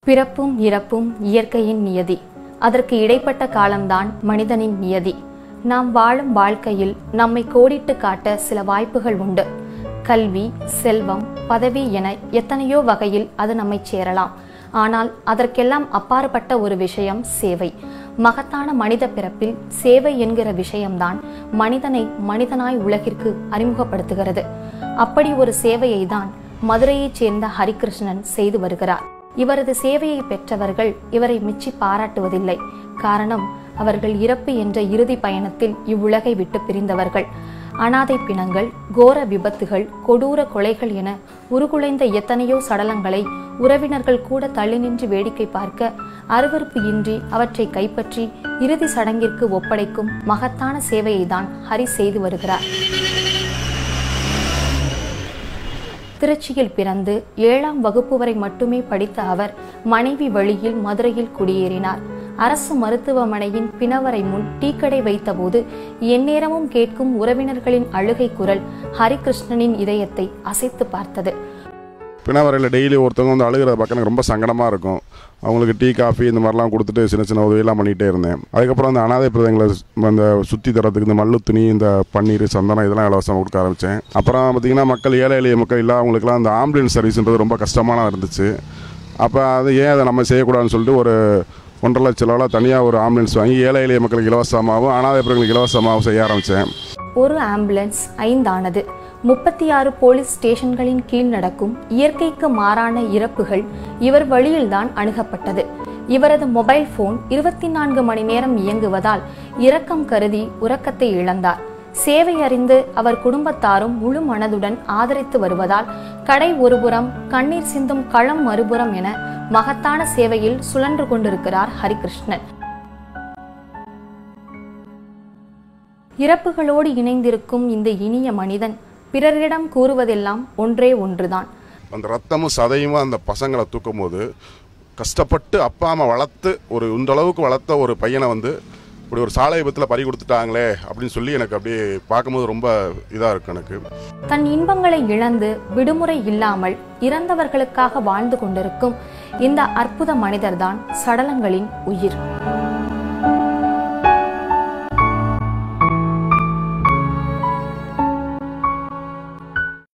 பிறப்பும் இறப்பும் இயற்கையின் நியதி அதற்கு இடைப்பட்ட காலம்தான் மனிதனின் நியதி நாம் வாழும் வாழ்க்கையில் நம்மை கோடிட்டு காட்ட சில வாய்ப்புகள் உண்டு கல்வி செல்வம் பதவி என எத்தனையோ வகையில் அது நம்மை சேரலாம் ஆனால் அதற்கெல்லாம் அப்பாற்பட்ட ஒரு விஷயம் சேவை மகத்தான மனித பிறப்பில் சேவை என்கிற விஷயம்தான் மனிதனை மனிதனாய் உலகிற்கு அறிமுகப்படுத்துகிறது அப்படி ஒரு சேவையை தான் மதுரையைச் சேர்ந்த ஹரிகிருஷ்ணன் செய்து வருகிறார் இவரது சேவையை பெற்றவர்கள் இவரை மிச்சி பாராட்டுவதில்லை காரணம் அவர்கள் இறப்பு என்ற இறுதி பயணத்தில் இவ்வுலகை விட்டு பிரிந்தவர்கள் அனாதை பிணங்கள் கோர விபத்துகள் கொடூர கொலைகள் என உருகுலைந்த எத்தனையோ சடலங்களை உறவினர்கள் கூட தள்ளி நின்று வேடிக்கை பார்க்க அருவருப்பு இன்றி அவற்றை கைப்பற்றி இறுதி சடங்கிற்கு ஒப்படைக்கும் மகத்தான சேவையை தான் ஹரி செய்து வருகிறார் திருச்சியில் பிறந்து ஏழாம் வகுப்பு வரை மட்டுமே படித்த அவர் மனைவி வழியில் மதுரையில் குடியேறினார் அரசு மருத்துவமனையின் பிணவரை முன் டீக்கடை வைத்தபோது எந்நேரமும் கேட்கும் உறவினர்களின் அழுகை குரல் ஹரிகிருஷ்ணனின் இதயத்தை அசைத்து பார்த்தது பிணவரையில் டெய்லி ஒருத்தவங்க வந்து அழுகிறத பார்க்க எனக்கு ரொம்ப சங்கடமாக இருக்கும் அவங்களுக்கு டீ காஃபி இந்த மாதிரிலாம் கொடுத்துட்டு சின்ன சின்ன உதவியெல்லாம் பண்ணிகிட்டே இருந்தேன் அதுக்கப்புறம் அந்த அனாதை பிரதங்களை அந்த சுற்றி தரத்துக்கு இந்த மல்லு துணி இந்த பன்னீர் சந்தனம் இதெல்லாம் இலவசமாக கொடுக்க ஆரம்பித்தேன் அப்புறம் பார்த்திங்கன்னா மக்கள் ஏழை எளிய மக்கள் இல்லாதவங்களுக்குலாம் அந்த ஆம்புலன்ஸ் சர்வீஸ்ன்றது ரொம்ப கஷ்டமான இருந்துச்சு அப்போ அது ஏன் அதை நம்ம செய்யக்கூடாதுன்னு சொல்லிட்டு ஒரு ஒன்றரை லட்ச ரூபாவில் தனியாக ஒரு ஆம்புலன்ஸ் வாங்கி ஏழை எளிய மக்களுக்கு இலவசமாகவும் அனாதை பிறங்களுக்கு இலவசமாகவும் செய்ய ஆரம்பித்தேன் ஒரு ஆம்புலன்ஸ் ஐந்தானது முப்பத்தி ஆறு போலீஸ் ஸ்டேஷன்களின் கீழ் நடக்கும் இயற்கைக்கு மாறான இறப்புகள் இவர் வழியில்தான் அணுகப்பட்டது இவரது மொபைல் போன் இருபத்தி நான்கு மணி நேரம் இயங்குவதால் இரக்கம் கருதி உறக்கத்தை இழந்தார் சேவை அறிந்து அவர் குடும்பத்தாரும் முழு மனதுடன் ஆதரித்து வருவதால் கடை ஒருபுறம் கண்ணீர் சிந்தும் களம் மறுபுறம் என மகத்தான சேவையில் சுழன்று கொண்டிருக்கிறார் ஹரிகிருஷ்ணன் இறப்புகளோடு இணைந்திருக்கும் இந்த இனிய மனிதன் பிறரிடம் கூறுவதெல்லாம் ஒன்றே ஒன்றுதான் அந்த ரத்தமும் சதையும் அந்த பசங்களை தூக்கும் போது கஷ்டப்பட்டு அப்பா அம்மா வளர்த்து ஒரு இந்த அளவுக்கு வளர்த்த ஒரு பையனை வந்து இப்படி ஒரு சாலை விபத்தில் பறி கொடுத்துட்டாங்களே அப்படின்னு சொல்லி எனக்கு அப்படியே பார்க்கும்போது ரொம்ப இதாக இருக்கு எனக்கு தன் இன்பங்களை இழந்து விடுமுறை இல்லாமல் இறந்தவர்களுக்காக வாழ்ந்து கொண்டிருக்கும் இந்த அற்புத மனிதர்தான் சடலங்களின் உயிர்